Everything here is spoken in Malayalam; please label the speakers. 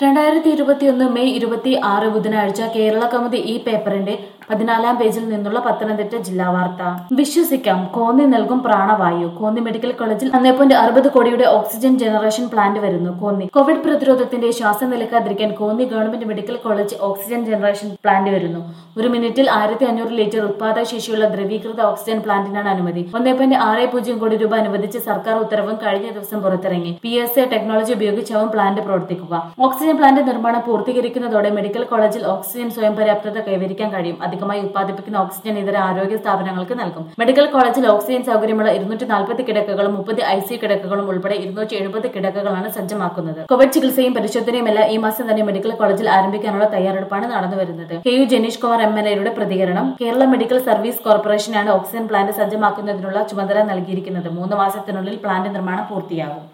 Speaker 1: രണ്ടായിരത്തി ഇരുപത്തിയൊന്ന് മെയ് ഇരുപത്തി ആറ് ബുധനാഴ്ച കേരള കൗമുദി ഈ പേപ്പറിന്റെ പതിനാലാം പേജിൽ നിന്നുള്ള പത്തനംതിട്ട ജില്ലാ വാർത്ത വിശ്വസിക്കാം കോന്നി നൽകും പ്രാണവായു കോന്നി മെഡിക്കൽ കോളേജിൽ ഒന്നേ പോയിന്റ് അറുപത് കോടിയുടെ ഓക്സിജൻ ജനറേഷൻ പ്ലാന്റ് വരുന്നു കോന്നി കോവിഡ് പ്രതിരോധത്തിന്റെ ശ്വാസം നിലക്കാതിരിക്കാൻ Konni government medical college oxygen generation plant വരുന്നു ഒരു മിനിറ്റിൽ ആയിരത്തി അഞ്ഞൂറ് ലിറ്റർ ഉത്പാദക ശേഷിയുള്ള ദ്രവീകൃത ഓക്സിജൻ പ്ലാന്റിനാണ് അനുമതി ഒന്നേ പോയിന്റ് ആറ് പൂജ്യം കോടി രൂപ അനുവദിച്ച് സർക്കാർ ഉത്തരവും കഴിഞ്ഞ ദിവസം പുറത്തിറങ്ങി പി എസ് എ ടെക്നോളജി ഉപയോഗിച്ചാവും പ്ലാന്റ് പ്രവർത്തിക്കുക ഓക്സിജൻ പ്ലാന്റ് നിർമ്മാണം പൂർത്തീകരിക്കുന്നതോടെ മെഡിക്കൽ കോളേജിൽ ഓക്സിജൻ സ്വയം പര്യാപ്തത കൈവരിക്കാൻ കഴിയും അധികമായി ഉത്പാദിപ്പിക്കുന്ന ഓക്സിജൻ ഇതര ആരോഗ്യ സ്ഥാപനങ്ങൾക്ക് നൽകും മെഡിക്കൽ കോളേജിൽ ഓക്സിജൻ സൗകര്യമുള്ള ഇരുന്നൂറ്റി നാൽപ്പത് കിടക്കകളും മുപ്പത് ഐ സി കിടക്കകളും ഉൾപ്പെടെ ഇരുന്നൂറ്റി എഴുപത് കിടക്കകളാണ് സജ്ജമാക്കുന്നത് കോവിഡ് ചികിത്സയും പരിശോധനയുമെല്ലാം ഈ മാസം തന്നെ മെഡിക്കൽ കോളേജിൽ ആരംഭിക്കാനുള്ള തയ്യാറെടുപ്പാണ് നടന്നുവരുന്നത് K U Janeesh Kumar M L എയുടെ പ്രതികരണം കേരള മെഡിക്കൽ സർവീസ് കോർപ്പറേഷനാണ് ഓക്സിജൻ പ്ലാന്റ് സജ്ജമാക്കുന്നതിനുള്ള ചുമതല നൽകിയിരിക്കുന്നത് മൂന്ന് മാസത്തിനുള്ളിൽ പ്ലാന്റ് നിർമ്മാണം പൂർത്തിയാകും